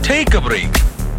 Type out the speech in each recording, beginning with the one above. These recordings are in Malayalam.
Take a break.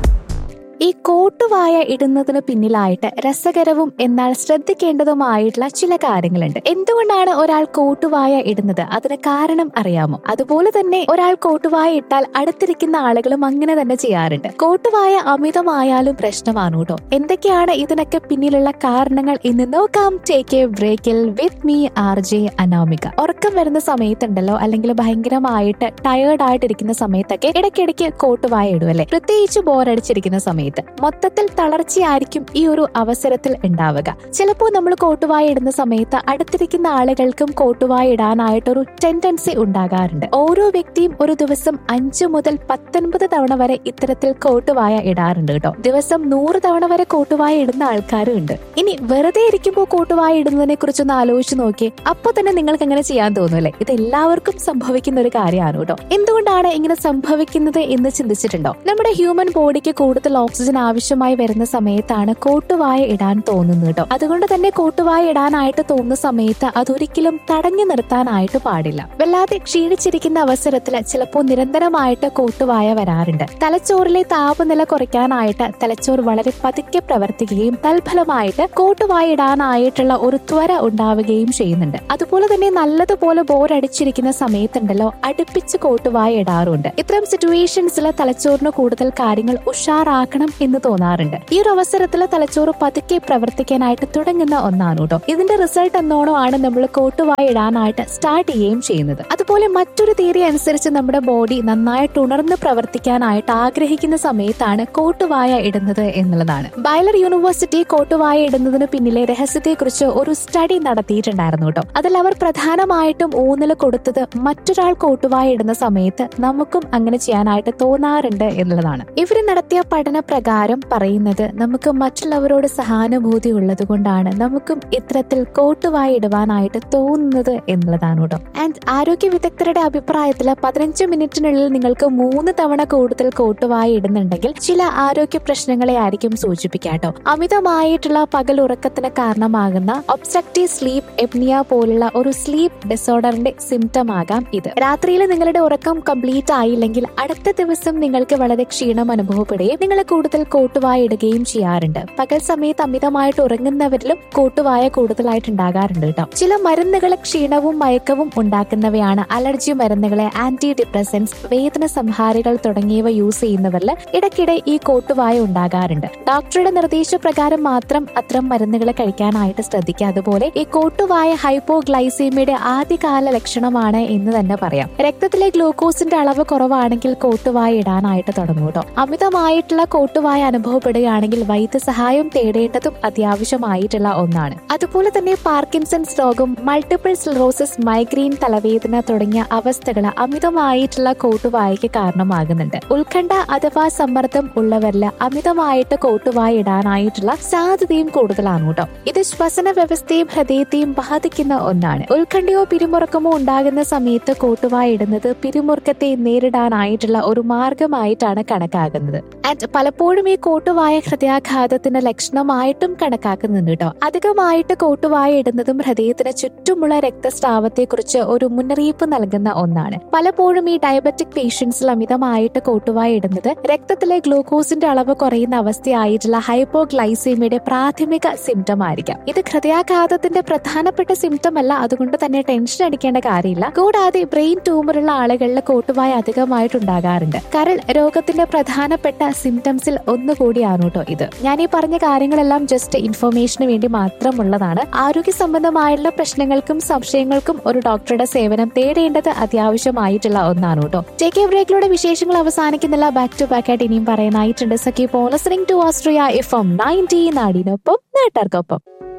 ഈ കോട്ടുവായ ഇടുന്നതിന് പിന്നിലായിട്ട് രസകരവും എന്നാൽ ശ്രദ്ധിക്കേണ്ടതുമായിട്ടുള്ള ചില കാര്യങ്ങളുണ്ട് എന്തുകൊണ്ടാണ് ഒരാൾ കോട്ടുവായ ഇടുന്നത് അതിന് കാരണം അറിയാമോ അതുപോലെ തന്നെ ഒരാൾ കോട്ടുവായ ഇട്ടാൽ അടുത്തിരിക്കുന്ന ആളുകളും അങ്ങനെ തന്നെ ചെയ്യാറുണ്ട് കോട്ടുവായ അമിതമായാലും പ്രശ്നമാണ് കേട്ടോ എന്തൊക്കെയാണ് ഇതിനൊക്കെ പിന്നിലുള്ള കാരണങ്ങൾ ഇന്ന് നോക്കാം ടേക്ക് എ ബ്രേക്കിൽ with me R J Anamika ഉറക്കം വരുന്ന സമയത്തുണ്ടല്ലോ അല്ലെങ്കിൽ ഭയങ്കരമായിട്ട് ടയേർഡ് ആയിട്ടിരിക്കുന്ന സമയത്തൊക്കെ ഇടയ്ക്കിടയ്ക്ക് കോട്ടുവായ ഇടുമല്ലേ പ്രത്യേകിച്ച് ബോറടിച്ചിരിക്കുന്ന സമയത്ത് മൊത്തത്തിൽ തളർച്ചയായിരിക്കും ഈ ഒരു അവസരത്തിൽ ഉണ്ടാവുക ചിലപ്പോൾ നമ്മൾ കോട്ടുവായ ഇടുന്ന സമയത്ത് അടുത്തിരിക്കുന്ന ആളുകൾക്കും കോട്ടുവായ ഇടാനായിട്ടൊരു ടെൻഡൻസി ഉണ്ടാകാറുണ്ട് ഓരോ വ്യക്തിയും ഒരു ദിവസം അഞ്ചു മുതൽ പത്തൊൻപത് തവണ വരെ ഇത്തരത്തിൽ കോട്ടുവായ ഇടാറുണ്ട് കേട്ടോ ദിവസം നൂറ് തവണ വരെ കോട്ടുവായ ഇടുന്ന ആൾക്കാരും ഉണ്ട് ഇനി വെറുതെ ഇരിക്കുമ്പോൾ കോട്ടുവായ ഇടുന്നതിനെ കുറിച്ചൊന്ന് ആലോചിച്ച് നോക്കിയേ അപ്പൊ തന്നെ നിങ്ങൾക്ക് അങ്ങനെ ചെയ്യാൻ തോന്നുമല്ലേ ഇത് എല്ലാവർക്കും സംഭവിക്കുന്ന ഒരു കാര്യമാണ് കേട്ടോ എന്തുകൊണ്ടാണ് ഇങ്ങനെ സംഭവിക്കുന്നത് എന്ന് ചിന്തിച്ചിട്ടുണ്ടോ നമ്മുടെ ഹ്യൂമൻ ബോഡിക്ക് കൂടുതൽ ഓക്സിജൻ ആവശ്യമായി വരുന്ന സമയത്താണ് കോട്ടുവായ ഇടാൻ തോന്നുന്നത് കേട്ടോ അതുകൊണ്ട് തന്നെ കോട്ടുവായ ഇടാനായിട്ട് തോന്നുന്ന സമയത്ത് അതൊരിക്കലും തടഞ്ഞു നിർത്താനായിട്ട് പാടില്ല വല്ലാതെ ക്ഷീണിച്ചിരിക്കുന്ന അവസരത്തിൽ ചിലപ്പോൾ നിരന്തരമായിട്ട് കോട്ടുവായ വരാറുണ്ട് തലച്ചോറിലെ താപനില കുറയ്ക്കാനായിട്ട് തലച്ചോർ വളരെ പതുക്കെ പ്രവർത്തിക്കുകയും തൽഫലമായിട്ട് കോട്ടുവായ ഇടാനായിട്ടുള്ള ഒരു ത്വര ഉണ്ടാവുകയും ചെയ്യുന്നുണ്ട് അതുപോലെ തന്നെ നല്ലതുപോലെ ബോറടിച്ചിരിക്കുന്ന സമയത്തുണ്ടല്ലോ അടുപ്പിച്ച് കോട്ടുവായ ഇടാറുണ്ട് ഇത്തരം സിറ്റുവേഷൻസിൽ തലച്ചോറിന് കൂടുതൽ കാര്യങ്ങൾ ഉഷാറാക്കണം എന്ന് തോന്നാറുണ്ട് ഈ ഒരു അവസരത്തിൽ തലച്ചോറ് പതുക്കെ പ്രവർത്തിക്കാനായിട്ട് തുടങ്ങുന്ന ഒന്നാണ് കേട്ടോ ഇതിന്റെ റിസൾട്ട് എന്നോണം ആണ് നമ്മൾ കോട്ടുവായ ഇടാനായിട്ട് സ്റ്റാർട്ട് ചെയ്യുകയും ചെയ്യുന്നത് അതുപോലെ മറ്റൊരു തിയറി അനുസരിച്ച് നമ്മുടെ ബോഡി നന്നായിട്ട് ഉണർന്ന് പ്രവർത്തിക്കാനായിട്ട് ആഗ്രഹിക്കുന്ന സമയത്താണ് കോട്ടുവായ ഇടുന്നത് എന്നുള്ളതാണ് ബയലർ യൂണിവേഴ്സിറ്റി കോട്ടുവായ ഇടുന്നതിന് പിന്നിലെ രഹസ്യത്തെക്കുറിച്ച് ഒരു സ്റ്റഡി നടത്തിയിട്ടുണ്ടായിരുന്നു കേട്ടോ അതിൽ അവർ പ്രധാനമായിട്ടും ഊന്നൽ കൊടുത്തത് മറ്റൊരാൾ കോട്ടുവായ ഇടുന്ന സമയത്ത് നമുക്കും അങ്ങനെ ചെയ്യാനായിട്ട് തോന്നാറുണ്ട് എന്നുള്ളതാണ് ഇവര് നടത്തിയ പഠന പ്രകാരം പറയുന്നത് നമുക്ക് മറ്റുള്ളവരോട് സഹാനുഭൂതി ഉള്ളത് കൊണ്ടാണ് നമുക്കും ഇത്തരത്തിൽ കോട്ടുവായി ഇടുവാനായിട്ട് തോന്നുന്നത് എന്നുള്ളതാണ് കേട്ടോ ആൻഡ് ആരോഗ്യ വിദഗ്ധരുടെ അഭിപ്രായത്തിൽ പതിനഞ്ച് മിനിറ്റിനുള്ളിൽ നിങ്ങൾക്ക് മൂന്ന് തവണ കൂടുതൽ കോട്ടുവായി ഇടുന്നുണ്ടെങ്കിൽ ചില ആരോഗ്യ പ്രശ്നങ്ങളെ ആയിരിക്കും സൂചിപ്പിക്കാട്ടോ അമിതമായിട്ടുള്ള പകൽ ഉറക്കത്തിന് കാരണമാകുന്ന ഒബ്സ്ട്രക്റ്റീവ് സ്ലീപ്പ് എപ്നിയ പോലുള്ള ഒരു സ്ലീപ്പ് ഡിസോർഡറിന്റെ സിംറ്റം ആകാം ഇത് രാത്രിയിൽ നിങ്ങളുടെ ഉറക്കം കംപ്ലീറ്റ് ആയില്ലെങ്കിൽ അടുത്ത ദിവസം നിങ്ങൾക്ക് വളരെ ക്ഷീണം അനുഭവപ്പെടുകയും നിങ്ങൾ കൂടുതൽ കോട്ടുവായ ഇടുകയും ചെയ്യാറുണ്ട് പകൽ സമയത്ത് അമിതമായിട്ട് ഉറങ്ങുന്നവരിലും കോട്ടുവായ കൂടുതലായിട്ട് ഉണ്ടാകാറുണ്ട് കേട്ടോ ചില മരുന്നുകൾ ക്ഷീണവും മയക്കവും ഉണ്ടാക്കുന്നവയാണ് അലർജി മരുന്നുകളെ ആന്റി ഡിപ്രസൻസ് വേദന സംഹാരികൾ തുടങ്ങിയവ യൂസ് ചെയ്യുന്നവരിൽ ഇടയ്ക്കിടെ ഈ കോട്ടുവായ ഉണ്ടാകാറുണ്ട് ഡോക്ടറുടെ നിർദ്ദേശപ്രകാരം മാത്രം അത്തരം മരുന്നുകൾ കഴിക്കാനായിട്ട് ശ്രദ്ധിക്കുക അതുപോലെ ഈ കോട്ടുവായ ഹൈപ്പോഗ്ലൈസീമിയുടെ ആദ്യകാല ലക്ഷണമാണ് എന്ന് തന്നെ പറയാം രക്തത്തിലെ ഗ്ലൂക്കോസിന്റെ അളവ് കുറവാണെങ്കിൽ കോട്ടുവായ ഇടാനായിട്ട് തുടങ്ങും കേട്ടോ അമിതമായിട്ടുള്ള കോട്ടുവായ അനുഭവപ്പെടുകയാണെങ്കിൽ വൈദ്യസഹായം തേടേണ്ടതും അത്യാവശ്യമായിട്ടുള്ള ഒന്നാണ് അതുപോലെ തന്നെ പാർക്കിൻസൺസ് രോഗം മൾട്ടിപ്പിൾ സ്ലറോസിസ് മൈഗ്രെയിൻ തലവേദന തുടങ്ങിയ അവസ്ഥകൾ അമിതമായിട്ടുള്ള കോട്ടുവായയ്ക്ക് കാരണമാകുന്നുണ്ട് ഉത്കണ്ഠ അഥവാ സമ്മർദ്ദം ഉള്ളവരിൽ അമിതമായിട്ട് കോട്ടുവായ ഇടാനായിട്ടുള്ള സാധ്യതയും കൂടുതലാണ് കേട്ടോ ഇത് ശ്വസന വ്യവസ്ഥയും ഹൃദയത്തെയും ബാധിക്കുന്ന ഒന്നാണ് ഉത്കണ്ഠയോ പിരിമുറുക്കമോ ഉണ്ടാകുന്ന സമയത്ത് കോട്ടുവായ ഇടുന്നത് പിരിമുറുക്കത്തെ നേരിടാനായിട്ടുള്ള ഒരു മാർഗമായിട്ടാണ് കണക്കാക്കുന്നത് ആൻഡ് പലപ്പോഴും ഈ കോട്ടുവായ ഹൃദയാഘാതത്തിന്റെ ലക്ഷണമായിട്ടും കണക്കാക്കുന്നുണ്ട് കേട്ടോ അധികമായിട്ട് കോട്ടുവായ ഇടുന്നതും ഹൃദയത്തിന് ചുറ്റുമുള്ള രക്തസ്രാവത്തെ കുറിച്ച് ഒരു മുന്നറിയിപ്പ് നൽകുന്ന ഒന്നാണ് പലപ്പോഴും ഈ ഡയബറ്റിക് പേഷ്യൻസിൽ അമിതമായിട്ട് കോട്ടുവായ ഇടുന്നത് രക്തത്തിലെ ഗ്ലൂക്കോസിന്റെ അളവ് കുറയുന്ന അവസ്ഥയായിട്ടുള്ള ഹൈപ്പോഗ്ലൈസീമിയുടെ പ്രാഥമിക സിംറ്റം ആയിരിക്കാം ഇത് ഹൃദയാഘാതത്തിന്റെ പ്രധാനപ്പെട്ട സിംറ്റം അല്ല അതുകൊണ്ട് തന്നെ ടെൻഷൻ അടിക്കേണ്ട കാര്യമില്ല കൂടാതെ ബ്രെയിൻ ട്യൂമറുള്ള ആളുകളിൽ കോട്ടുവായ അധികമായിട്ടുണ്ടാകാറുണ്ട് കരൾ രോഗത്തിന്റെ പ്രധാനപ്പെട്ട സിംറ്റംസിൽ ഒന്നുകൂടിയാണ് കേട്ടോ ഇത് ഞാൻ ഈ പറഞ്ഞ കാര്യങ്ങളെല്ലാം ജസ്റ്റ് ഇൻഫർമേഷന് വേണ്ടി മാത്രമുള്ളതാണ് ആരോഗ്യ സംബന്ധമായുള്ള പ്രശ്നങ്ങൾക്കും സംശയങ്ങൾക്കും ഒരു ഡോക്ടറുടെ സേവനം തേടേണ്ടത് അത്യാവശ്യമായിട്ടുള്ള ഒന്നാണ് കേട്ടോ ടേക്ക് എ ബ്രേക്കിലൂടെ വിശേഷങ്ങൾ അവസാനിക്കുന്നില്ല ബാക്ക് ടു ബാക്ക് ആയിട്ട് ഇനിയും പറയാനായിട്ടുണ്ട് സഖി പോലസിംഗ് to Austria F M ninety നാടിനൊപ്പം നാട്ടാർക്കൊപ്പം